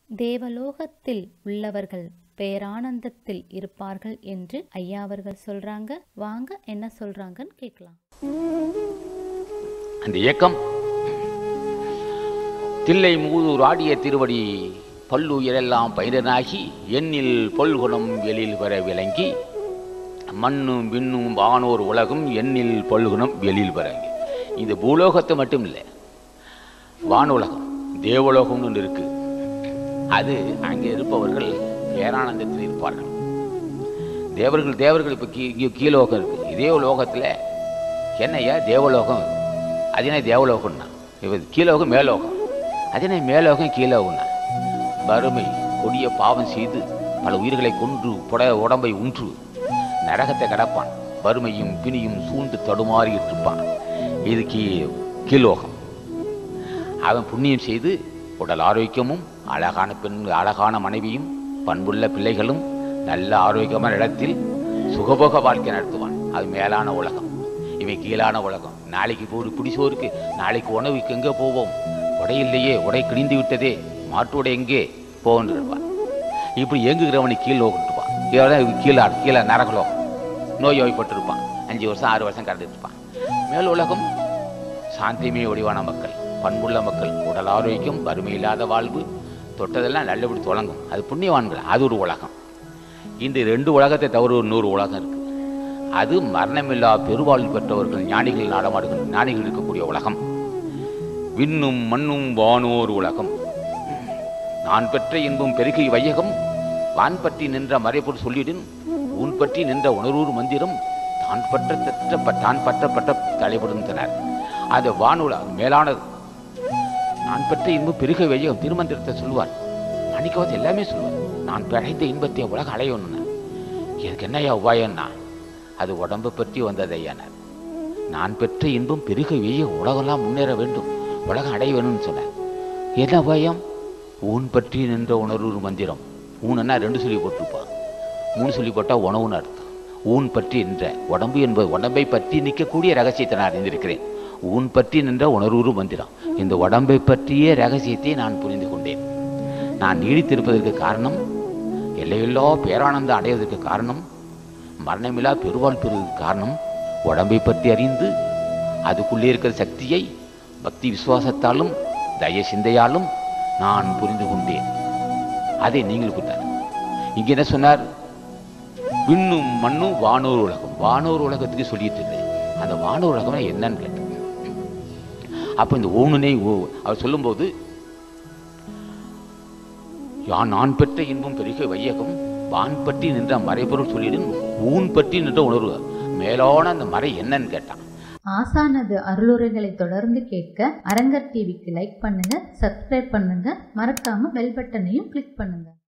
தேவலோகத்தில் உள்ளவர்கள் பேரானந்தத்தில் இருப்பார்கள் என்று ஐயா அவர்கள் சொல்றாங்க வாங்க என்ன சொல்றாங்கன்னு கேட்கலாம் அந்த இயக்கம் தில்லை மூதூர் ஆடிய திருவடி பல்லுயிரெல்லாம் பயிரனாகி எண்ணில் பொல்குணம் வெளியில் வர விளங்கி மண்ணும் விண்ணும் வானோர் உலகும் எண்ணில் பொல்குணம் வெளியில் வரங்க இந்த பூலோகத்தை மட்டும் இல்லை வானுலகம் தேவலோகம்னு ஒன்று இருக்கு அது அங்கே இருப்பவர்கள் பேரானந்தத்தில் இருப்பார்கள் தேவர்கள் தேவர்கள் இப்போ கீ கீ- கீழோகம் இருக்கு இதே லோகத்தில் என்னய்யா தேவலோகம் அது என்ன தேவலோகம்னா இப்போ கீழோகம் மேலோகம் அது என்ன மேலோகம் கீழோகம்னா வறுமை கொடிய பாவம் செய்து பல உயிர்களை கொன்று புட உடம்பை உன்று நரகத்தை கடப்பான் வறுமையும் பிணியும் சூழ்ந்து தடுமாறிட்டு இருப்பான் இது கீ கீழோகம் அவன் புண்ணியம் செய்து உடல் ஆரோக்கியமும் அழகான பெண் அழகான மனைவியும் பண்புள்ள பிள்ளைகளும் நல்ல ஆரோக்கியமான இடத்தில் சுகபோக வாழ்க்கை நடத்துவான் அது மேலான உலகம் இவன் கீழான உலகம் நாளைக்கு ஒரு பிடிசோருக்கு நாளைக்கு உணவுக்கு எங்கே போவோம் உடை இல்லையே உடை கிழிந்து விட்டதே மாட்டு உடை எங்கே போகன்னு இருப்பான் இப்படி எங்குகிறவனை கீழ் நோக்கிட்டுப்பான் கீழே கீழே நரகலோகம் நோய் நோய்பட்டிருப்பான் அஞ்சு வருஷம் ஆறு வருஷம் கடந்துட்டு இருப்பான் மேல் உலகம் சாந்திமே ஒளிவான மக்கள் பண்புள்ள மக்கள் உடல் ஆரோக்கியம் வறுமை இல்லாத வாழ்வு தொட்டதெல்லாம் நல்லபடி தொடங்கும் அது புண்ணியவான்கள் அது ஒரு உலகம் இந்த ரெண்டு உலகத்தை தவிர ஒரு நூறு உலகம் இருக்கு அது மரணமில்லா பெருவாழ்வு பெற்றவர்கள் ஞானிகள் நடமாடுகின்ற ஞானிகள் இருக்கக்கூடிய உலகம் விண்ணும் மண்ணும் வானோர் உலகம் நான் பெற்ற இன்பம் பெருகை வையகம் வான் பற்றி நின்ற மறைபொருள் சொல்லிடின் உன் பற்றி நின்ற உணர்வூர் மந்திரம் தான் பற்ற தற்ற தான் பற்றப்பட்ட தலைப்படுகின்றனர் அது வானுல மேலானது நான் பெற்ற இன்பம் பெருகை வையகம் திருமந்திரத்தை சொல்லுவார் மணிக்கவாது எல்லாமே சொல்லுவார் நான் பிழைத்த இன்பத்தை உலக அலையணும்னா எனக்கு என்னையா உபாயம்னா அது உடம்பை பற்றி வந்ததையானார் நான் பெற்ற இன்பம் பெருக வெய்ய உலகெல்லாம் முன்னேற வேண்டும் உலகம் அடைய வேணும்னு சொன்னார் என்ன பயம் ஊன் பற்றி நின்ற உணர்வு மந்திரம் ஊன்னா ரெண்டு சொல்லி போட்டிருப்பான் மூணு சொல்லி போட்டால் உணவுன்னு அர்த்தம் ஊன் பற்றி நின்ற உடம்பு என்பது உடம்பை பற்றி நிற்கக்கூடிய ரகசியத்தை நான் அறிந்திருக்கிறேன் ஊன் பற்றி நின்ற உணர்வு மந்திரம் இந்த உடம்பை பற்றிய ரகசியத்தை நான் புரிந்து கொண்டேன் நான் நீடித்திருப்பதற்கு காரணம் எல்லையில்லா பேரானந்தம் அடைவதற்கு காரணம் மரணமில்லா பெருவாழ் பெறுவதற்கு காரணம் உடம்பை பற்றி அறிந்து அதுக்குள்ளே இருக்கிற சக்தியை பக்தி விசுவாசத்தாலும் தய சிந்தையாலும் நான் புரிந்து கொண்டேன் அதை நீங்கள் புரிந்தார் இங்க என்ன சொன்னார் விண்ணும் மண்ணும் வானோர் உலகம் வானோர் உலகத்துக்கு சொல்லிட்டு இருக்கு அந்த வானோர் உலகம் என்னன்னு கேட்டார் அப்ப இந்த ஓணுனை ஓ- அவர் சொல்லும்போது யான் நான் பெற்ற இன்பம் பெருக வையகம் வான் பற்றி நின்ற மறைபொருள் சொல்லிடும் ஊன் பற்றி நின்ற உணர்வு மேலான அந்த மறை என்னன்னு கேட்டான் ஆசானது அருளுரைகளை தொடர்ந்து கேட்க அரங்கர் டிவிக்கு லைக் பண்ணுங்க சப்ஸ்கிரைப் பண்ணுங்க மறக்காம பெல் பட்டனையும் கிளிக் பண்ணுங்க